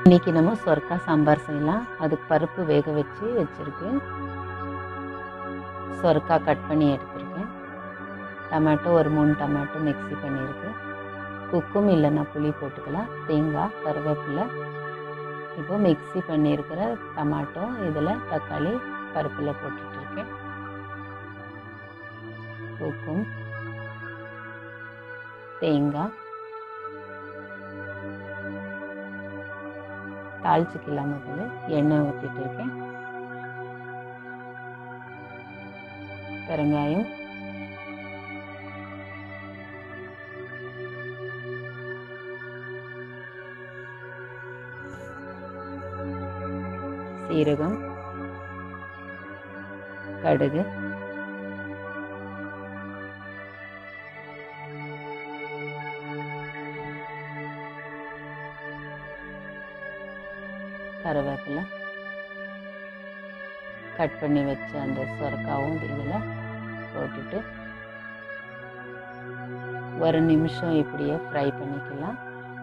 இன்னைக்கு நம்ம சொர்க்கா சாம்பார் செய்யலாம் அதுக்கு பருப்பு வேக வச்சு வச்சுருக்கு சொர்க்கா கட் பண்ணி எடுத்திருக்கேன் டமாட்டோ ஒரு மூணு டமாட்டோ மிக்ஸி பண்ணியிருக்கு குக்கும் இல்லைன்னா புளி போட்டுக்கலாம் தேங்காய் கருவேப்பிலை இப்போ மிக்ஸி பண்ணியிருக்கிற டமாட்டோ இதில் தக்காளி பருப்பில் போட்டுட்ருக்கேன் குக்கும் தேங்காய் தாளிச்சுக்கலாம் முதல்ல எண்ணெய் ஊற்றிட்டு இருக்கேன் பெருங்காயம் சீரகம் கடுகு கருவேப்பிலை கட் பண்ணி வச்ச அந்த சொரக்காவும் இதில் போட்டுட்டு ஒரு நிமிஷம் இப்படியே ஃப்ரை பண்ணிக்கலாம்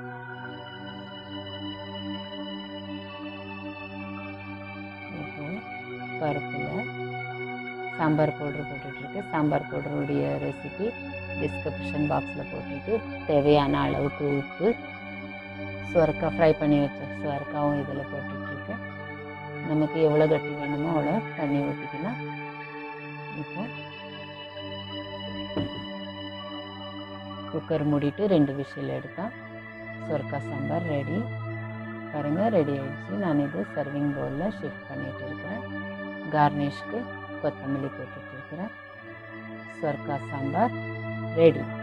இப்போ பருப்பில் சாம்பார் பவுட்ரு போட்டுட்ருக்கு சாம்பார் பவுடருடைய ரெசிபி டிஸ்கிரிப்ஷன் பாக்ஸில் போட்டுருக்கு தேவையான அளவுக்கு உப்பு சுவரக்கா ஃப்ரை பண்ணி வச்ச சுவரக்காவும் இதில் போட்டுட்ருக்கேன் நமக்கு எவ்வளோ கட்டி வேணுமோ அவ்வளோ தண்ணி ஊற்றிக்கலாம் இப்போ குக்கர் மூடிட்டு ரெண்டு விசில் எடுத்தால் சுரக்கா சாம்பார் ரெடி பாருங்கள் ரெடி ஆயிடுச்சு நான் இது சர்விங் பவுலில் ஷிஃப்ட் பண்ணிகிட்டு இருக்கிறேன் கார்னிஷ்க்கு கொத்தமல்லி போட்டுட்டு இருக்கிறேன் சுரக்கா சாம்பார் ரெடி